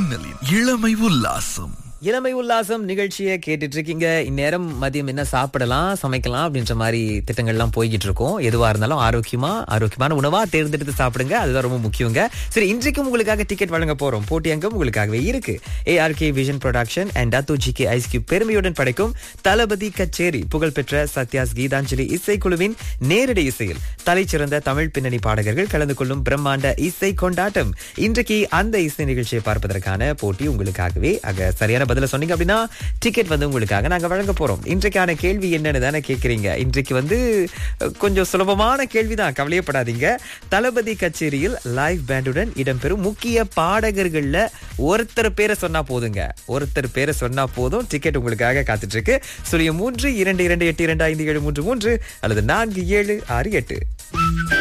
மின்னலின் இளமை உல்லாசம் இளமை உல்லாசம் நிகழ்ச்சியை கேட்டுட்டு இருக்கீங்க இந்நேரம் மதியம் என்ன சாப்பிடலாம் சமைக்கலாம் அப்படின்ற மாதிரி திட்டங்கள்லாம் போய்கிட்டு இருக்கோம் எதுவா இருந்தாலும் ஆரோக்கியமா ஆரோக்கியமான உணவா தேர்ந்தெடுத்து சாப்பிடுங்க அதுதான் ரொம்ப முக்கியங்க சரி இன்றைக்கும் உங்களுக்காக டிக்கெட் வழங்க போறோம் போட்டி அங்கம் உங்களுக்காகவே இருக்கு ஏஆர்கே விஷன் ப்ரொடக்ஷன் அண்ட் டத்து ஜி கே ஐஸ்கியூ பெருமையுடன் படைக்கும் தளபதி கச்சேரி புகழ்பெற்ற சத்யாஸ் கீதாஞ்சலி இசைக்குழுவின் நேரடி இசையில் தலைச்சிறந்த தமிழ் பின்னணி பாடகர்கள் கலந்து கொள்ளும் பிரம்மாண்ட இசை கொண்டாட்டம் இன்றைக்கு அந்த இசை நிகழ்ச்சியை பார்ப்பதற்கான போட்டி உங்களுக்காகவே அங்க சரியான பதில சொன்னீங்க அப்படின்னா டிக்கெட் வந்து உங்களுக்காக நாங்க வழங்க போறோம் இன்றைக்கான கேள்வி என்னன்னு தானே கேக்குறீங்க இன்றைக்கு வந்து அஹ், கொஞ்சம் சுலபமான கேள்விதான் கவலையப்படாதீங்க தளபதி கச்சேரியில் லைவ் பேண்டுடன் இடம்பெறும் முக்கிய பாடகர்கள்ல ஒருத்தர் பேரை சொன்னா போதுங்க ஒருத்தர் பேரை சொன்னா போதும் டிக்கெட் உங்களுக்காக காத்துட்டு இருக்கு சுழியம் மூன்று இரண்டு இரண்டு எட்டு இரண்டு ஐந்து ஏழு மூன்று மூன்று அல்லது நான்கு ஏழு ஆறு எட்டு